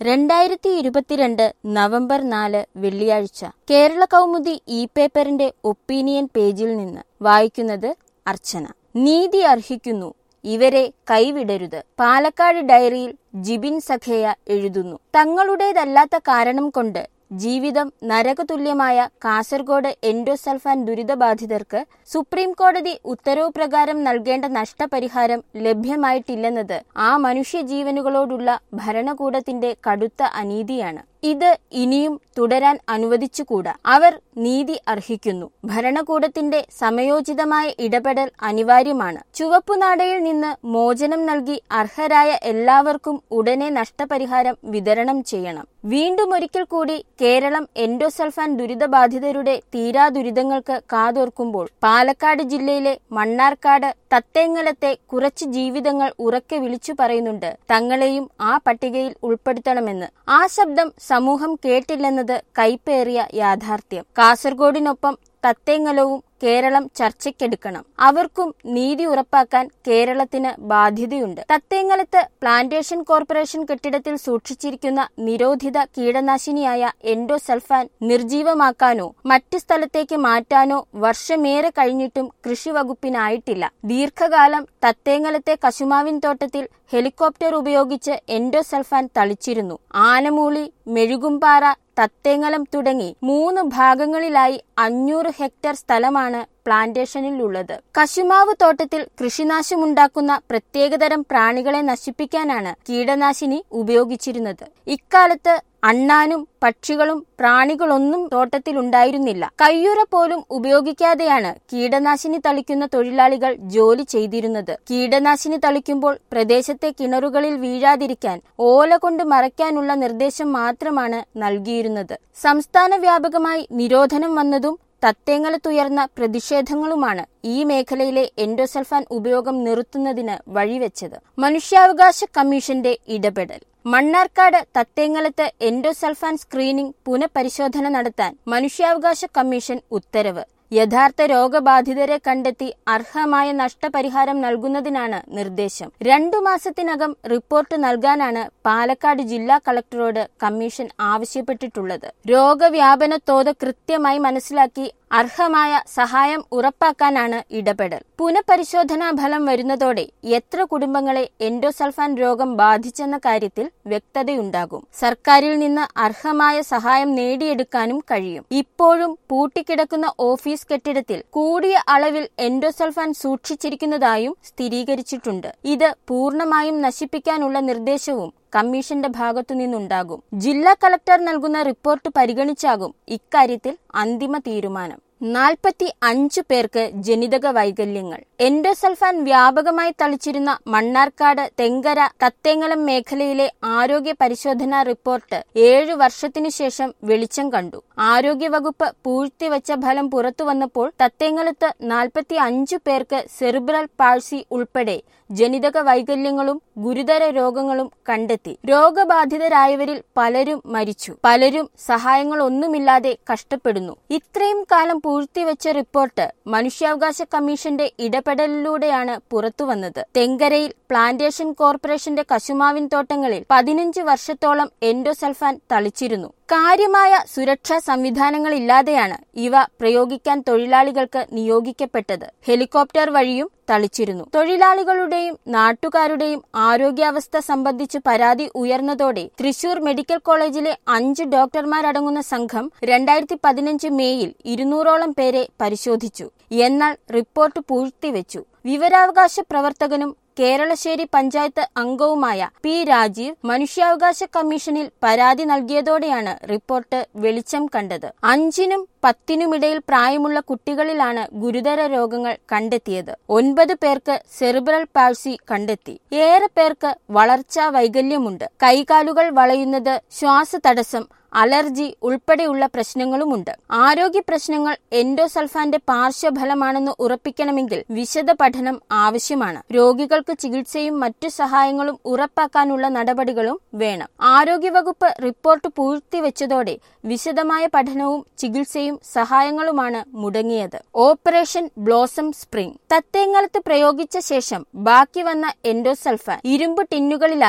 രണ്ടായിരത്തി ഇരുപത്തിരണ്ട് നവംബർ നാല് വെള്ളിയാഴ്ച കേരള കൗമുദി ഇ പേപ്പറിന്റെ ഒപ്പീനിയൻ പേജിൽ നിന്ന് വായിക്കുന്നത് അർച്ചന നീതി അർഹിക്കുന്നു ഇവരെ കൈവിടരുത് പാലക്കാട് ഡയറിയിൽ ജിബിൻ സഖേയ എഴുതുന്നു തങ്ങളുടേതല്ലാത്ത കാരണം കൊണ്ട് ജീവിതം നരകതുല്യമായ കാസർഗോഡ് എൻഡോസൾഫാൻ ദുരിതബാധിതർക്ക് സുപ്രീം കോടതി ഉത്തരവ് പ്രകാരം നൽകേണ്ട നഷ്ടപരിഹാരം ലഭ്യമായിട്ടില്ലെന്നത് ആ മനുഷ്യജീവനുകളോടുള്ള ഭരണകൂടത്തിന്റെ കടുത്ത അനീതിയാണ് ഇത് ഇനിയും തുടരാൻ അനുവദിച്ചുകൂടാ അവർ നീതി അർഹിക്കുന്നു ഭരണകൂടത്തിന്റെ സമയോചിതമായ ഇടപെടൽ അനിവാര്യമാണ് ചുവപ്പുനാടയിൽ നിന്ന് മോചനം നൽകി അർഹരായ എല്ലാവർക്കും ഉടനെ നഷ്ടപരിഹാരം വിതരണം ചെയ്യണം വീണ്ടും ഒരിക്കൽ കൂടി കേരളം എൻഡോസൾഫാൻ ദുരിതബാധിതരുടെ തീരാ ദുരിതങ്ങൾക്ക് കാതോർക്കുമ്പോൾ പാലക്കാട് ജില്ലയിലെ മണ്ണാർക്കാട് തത്തേങ്ങലത്തെ കുറച്ച് ജീവിതങ്ങൾ ഉറക്കെ വിളിച്ചു പറയുന്നുണ്ട് തങ്ങളെയും ആ പട്ടികയിൽ ഉൾപ്പെടുത്തണമെന്ന് ആ ശബ്ദം സമൂഹം കേട്ടില്ലെന്നത് കൈപ്പേറിയ യാഥാർത്ഥ്യം കാസർഗോഡിനൊപ്പം തത്തേങ്ങലവും കേരളം ചർച്ചയ്ക്കെടുക്കണം അവർക്കും നീതി ഉറപ്പാക്കാൻ കേരളത്തിന് ബാധ്യതയുണ്ട് തത്തേങ്ങലത്ത് പ്ലാന്റേഷൻ കോർപ്പറേഷൻ കെട്ടിടത്തിൽ സൂക്ഷിച്ചിരിക്കുന്ന നിരോധിത കീടനാശിനിയായ എൻഡോസൾഫാൻ നിർജീവമാക്കാനോ മറ്റ് സ്ഥലത്തേക്ക് മാറ്റാനോ വർഷമേറെ കഴിഞ്ഞിട്ടും കൃഷി വകുപ്പിനായിട്ടില്ല ദീർഘകാലം തത്തേങ്ങലത്തെ കശുമാവിൻ തോട്ടത്തിൽ ഹെലികോപ്റ്റർ ഉപയോഗിച്ച് എൻഡോസൾഫാൻ തളിച്ചിരുന്നു ആനമൂളി മെഴുകുംപാറ തത്തേങ്ങലം തുടങ്ങി മൂന്ന് ഭാഗങ്ങളിലായി അഞ്ഞൂറ് ഹെക്ടർ സ്ഥലമാണ് പ്ലാന്റേഷനിലുള്ളത് കശുമാവ് തോട്ടത്തിൽ കൃഷിനാശമുണ്ടാക്കുന്ന പ്രത്യേകതരം പ്രാണികളെ നശിപ്പിക്കാനാണ് കീടനാശിനി ഉപയോഗിച്ചിരുന്നത് ഇക്കാലത്ത് അണ്ണാനും പക്ഷികളും പ്രാണികളൊന്നും തോട്ടത്തിലുണ്ടായിരുന്നില്ല കയ്യുറ പോലും ഉപയോഗിക്കാതെയാണ് കീടനാശിനി തളിക്കുന്ന തൊഴിലാളികൾ ജോലി ചെയ്തിരുന്നത് കീടനാശിനി തളിക്കുമ്പോൾ പ്രദേശത്തെ കിണറുകളിൽ വീഴാതിരിക്കാൻ ഓല കൊണ്ട് മറയ്ക്കാനുള്ള നിർദ്ദേശം മാത്രമാണ് നൽകിയിരുന്നത് സംസ്ഥാന വ്യാപകമായി നിരോധനം വന്നതും തത്തേങ്ങലത്തുയർന്ന പ്രതിഷേധങ്ങളുമാണ് ഈ മേഖലയിലെ എൻഡോസൾഫാൻ ഉപയോഗം നിർത്തുന്നതിന് വഴിവെച്ചത് മനുഷ്യാവകാശ കമ്മീഷന്റെ ഇടപെടൽ മണ്ണാർക്കാട് തത്തേങ്ങലത്ത് എൻഡോസൾഫാൻ സ്ക്രീനിംഗ് പുനഃപരിശോധന നടത്താൻ മനുഷ്യാവകാശ കമ്മീഷൻ ഉത്തരവ് യഥാർത്ഥ രോഗബാധിതരെ കണ്ടെത്തി അർഹമായ നഷ്ടപരിഹാരം നൽകുന്നതിനാണ് നിർദ്ദേശം രണ്ടു മാസത്തിനകം റിപ്പോർട്ട് നൽകാനാണ് പാലക്കാട് ജില്ലാ കളക്ടറോട് കമ്മീഷൻ ആവശ്യപ്പെട്ടിട്ടുള്ളത് രോഗവ്യാപന തോത് കൃത്യമായി മനസ്സിലാക്കി അർഹമായ സഹായം ഉറപ്പാക്കാനാണ് ഇടപെടൽ പുനഃപരിശോധനാ ഫലം വരുന്നതോടെ എത്ര കുടുംബങ്ങളെ എൻഡോസൾഫാൻ രോഗം ബാധിച്ചെന്ന കാര്യത്തിൽ വ്യക്തതയുണ്ടാകും സർക്കാരിൽ നിന്ന് അർഹമായ സഹായം നേടിയെടുക്കാനും കഴിയും ഇപ്പോഴും പൂട്ടിക്കിടക്കുന്ന ഓഫീസ് കെട്ടിടത്തിൽ കൂടിയ അളവിൽ എൻഡോസൾഫാൻ സൂക്ഷിച്ചിരിക്കുന്നതായും സ്ഥിരീകരിച്ചിട്ടുണ്ട് ഇത് പൂർണ്ണമായും നശിപ്പിക്കാനുള്ള നിർദ്ദേശവും കമ്മീഷന്റെ ഭാഗത്തു നിന്നുണ്ടാകും ജില്ലാ കളക്ടർ നൽകുന്ന റിപ്പോർട്ട് പരിഗണിച്ചാകും ഇക്കാര്യത്തിൽ അന്തിമ തീരുമാനം നാൽപ്പത്തി അഞ്ചു പേർക്ക് ജനിതക വൈകല്യങ്ങൾ എൻഡോസൾഫാൻ വ്യാപകമായി തളിച്ചിരുന്ന മണ്ണാർക്കാട് തെങ്കര തത്തേങ്ങലം മേഖലയിലെ ആരോഗ്യ പരിശോധനാ റിപ്പോർട്ട് ഏഴു വർഷത്തിനു ശേഷം വെളിച്ചം കണ്ടു ആരോഗ്യവകുപ്പ് പൂഴ്ത്തിവച്ച ഫലം പുറത്തു വന്നപ്പോൾ തത്തേങ്ങലത്ത് നാൽപ്പത്തി അഞ്ചു പേർക്ക് സെറിബ്രൽ പാഴ്സി ഉൾപ്പെടെ ജനിതക വൈകല്യങ്ങളും ഗുരുതര രോഗങ്ങളും കണ്ടെത്തി രോഗബാധിതരായവരിൽ പലരും മരിച്ചു പലരും സഹായങ്ങളൊന്നുമില്ലാതെ കഷ്ടപ്പെടുന്നു ഇത്രയും കാലം പൂഴ്ത്തിവെച്ച റിപ്പോർട്ട് മനുഷ്യാവകാശ കമ്മീഷന്റെ ഇടപെടലിലൂടെയാണ് പുറത്തുവന്നത് തെങ്കരയിൽ പ്ലാന്റേഷൻ കോർപ്പറേഷന്റെ കശുമാവിൻ തോട്ടങ്ങളിൽ പതിനഞ്ച് വർഷത്തോളം എൻഡോസൾഫാൻ തളിച്ചിരുന്നു കാര്യമായ സുരക്ഷാ സംവിധാനങ്ങളില്ലാതെയാണ് ഇവ പ്രയോഗിക്കാൻ തൊഴിലാളികൾക്ക് നിയോഗിക്കപ്പെട്ടത് ഹെലികോപ്റ്റർ വഴിയും തളിച്ചിരുന്നു തൊഴിലാളികളുടെയും നാട്ടുകാരുടെയും ആരോഗ്യാവസ്ഥ സംബന്ധിച്ച് പരാതി ഉയർന്നതോടെ തൃശൂർ മെഡിക്കൽ കോളേജിലെ അഞ്ച് ഡോക്ടർമാരടങ്ങുന്ന സംഘം രണ്ടായിരത്തി പതിനഞ്ച് മേയിൽ ഇരുന്നൂറോളം പേരെ പരിശോധിച്ചു എന്നാൽ റിപ്പോർട്ട് പൂഴ്ത്തിവെച്ചു വിവരാവകാശ പ്രവർത്തകനും കേരളശ്ശേരി പഞ്ചായത്ത് അംഗവുമായ പി രാജീവ് മനുഷ്യാവകാശ കമ്മീഷനിൽ പരാതി നൽകിയതോടെയാണ് റിപ്പോർട്ട് വെളിച്ചം കണ്ടത് അഞ്ചിനും പത്തിനുമിടയിൽ പ്രായമുള്ള കുട്ടികളിലാണ് ഗുരുതര രോഗങ്ങൾ കണ്ടെത്തിയത് ഒൻപത് പേർക്ക് സെറിബ്രൽ പാഴ്സി കണ്ടെത്തി ഏറെ പേർക്ക് വളർച്ചാ വൈകല്യമുണ്ട് കൈകാലുകൾ വളയുന്നത് ശ്വാസതടസ്സം അലർജി ഉൾപ്പെടെയുള്ള പ്രശ്നങ്ങളുമുണ്ട് ആരോഗ്യ പ്രശ്നങ്ങൾ എൻഡോസൾഫാന്റെ പാർശ്വഫലമാണെന്ന് ഉറപ്പിക്കണമെങ്കിൽ വിശദ പഠനം ആവശ്യമാണ് രോഗികൾക്ക് ചികിത്സയും മറ്റു സഹായങ്ങളും ഉറപ്പാക്കാനുള്ള നടപടികളും വേണം ആരോഗ്യവകുപ്പ് റിപ്പോർട്ട് പൂഴ്ത്തിവെച്ചതോടെ വിശദമായ പഠനവും ചികിത്സയും സഹായങ്ങളുമാണ് മുടങ്ങിയത് ഓപ്പറേഷൻ ബ്ലോസം സ്പ്രിംഗ് തത്തേങ്ങലത്ത് പ്രയോഗിച്ച ശേഷം ബാക്കി വന്ന എൻഡോസൾഫാൻ ഇരുമ്പ് ടിന്നുകളിലാക്കി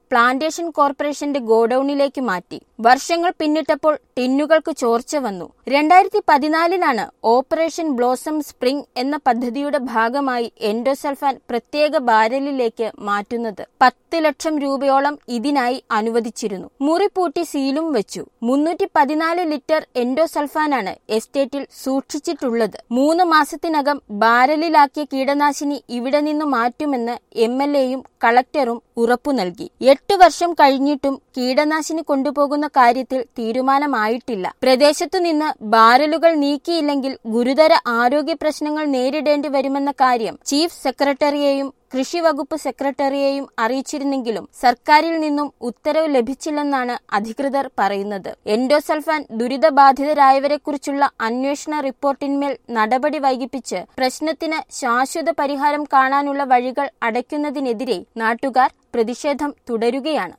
പ്ലാന്റേഷൻ കോർപ്പറേഷന്റെ ഗോഡൌണിലേക്ക് മാറ്റി വർഷങ്ങൾ പിന്നിട്ടപ്പോൾ ടിന്നുകൾക്ക് ചോർച്ച വന്നു രണ്ടായിരത്തി പതിനാലിലാണ് ഓപ്പറേഷൻ ബ്ലോസം സ്പ്രിംഗ് എന്ന പദ്ധതിയുടെ ഭാഗമായി എൻഡോസൾഫാൻ പ്രത്യേക ബാരലിലേക്ക് മാറ്റുന്നത് പത്ത് ലക്ഷം രൂപയോളം ഇതിനായി അനുവദിച്ചിരുന്നു മുറി പൂട്ടി സീലും വെച്ചു മുന്നൂറ്റി പതിനാല് ലിറ്റർ എൻഡോസൾഫാനാണ് എസ്റ്റേറ്റിൽ സൂക്ഷിച്ചിട്ടുള്ളത് മൂന്ന് മാസത്തിനകം ബാരലിലാക്കിയ കീടനാശിനി ഇവിടെ നിന്ന് മാറ്റുമെന്ന് എം എൽ എയും കളക്ടറും ഉറപ്പു നൽകി എട്ട് വർഷം കഴിഞ്ഞിട്ടും കീടനാശിനി കൊണ്ടുപോകുന്ന കാര്യത്തിൽ തീരുമാനമായിട്ടില്ല പ്രദേശത്തു നിന്ന് ബാരലുകൾ നീക്കിയില്ലെങ്കിൽ ഗുരുതര ആരോഗ്യ പ്രശ്നങ്ങൾ നേരിടേണ്ടി വരുമെന്ന കാര്യം ചീഫ് സെക്രട്ടറിയെയും കൃഷി വകുപ്പ് സെക്രട്ടറിയെയും അറിയിച്ചിരുന്നെങ്കിലും സർക്കാരിൽ നിന്നും ഉത്തരവ് ലഭിച്ചില്ലെന്നാണ് അധികൃതർ പറയുന്നത് എൻഡോസൾഫാൻ ദുരിതബാധിതരായവരെക്കുറിച്ചുള്ള അന്വേഷണ റിപ്പോർട്ടിന്മേൽ നടപടി വൈകിപ്പിച്ച് പ്രശ്നത്തിന് ശാശ്വത പരിഹാരം കാണാനുള്ള വഴികൾ അടയ്ക്കുന്നതിനെതിരെ നാട്ടുകാർ പ്രതിഷേധം തുടരുകയാണ്